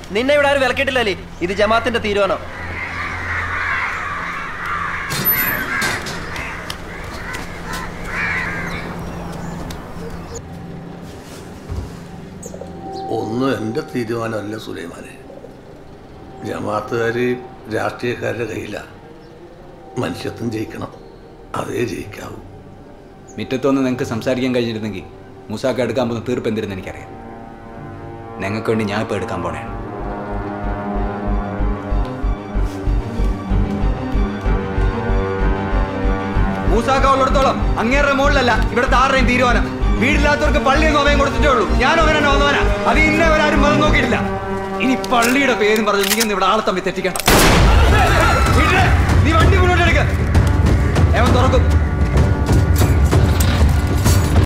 നിന്നെ ഇവിടെ ആരും വിലക്കിട്ടില്ലല്ലേ ഇത് ജമാത്തിന്റെ തീരുമാനം ഒന്നും എൻ്റെ തീരുമാനമല്ല സുലൈമാനെ ജമാഅത്തുകാർ രാഷ്ട്രീയക്കാരുടെ കയ്യിലാണ് മനുഷ്യത്വം ജയിക്കണം അതേ ജയിക്കാവൂ മുറ്റത്തൊന്ന് നിങ്ങൾക്ക് സംസാരിക്കാൻ കഴിഞ്ഞിരുന്നെങ്കിൽ മൂസാക്ക എടുക്കാൻ പോകുന്ന തീർപ്പ് എന്തിരുന്ന് എനിക്കറിയാം ഞങ്ങൾക്ക് വേണ്ടി ഞാൻ ഇപ്പോൾ എടുക്കാൻ പോണേ മൂസാക്ക ഉള്ളിടത്തോളം അങ്ങേരുടെ മുകളിലല്ല ഇവിടുത്തെ ആരുടെയും തീരുമാനം വീടില്ലാത്തവർക്ക് പള്ളിയിൽ നോമയം കൊടുത്തിട്ടേ ഉള്ളൂ ഞാനും അങ്ങനെ തന്നെ വന്നവനാ അത് ഇന്നവരാരും മതം നോക്കിയിട്ടില്ല ഇനി പള്ളിയുടെ പേരും പറഞ്ഞ് നീ ഒന്ന് ഇവിടെ ആളെ തമ്മിൽ തെറ്റിക്കണം വീട്ടിലെ, നീ വണ്ടി മുന്നോട്ട് എടുക്ക ഏവൻ തുറക്കും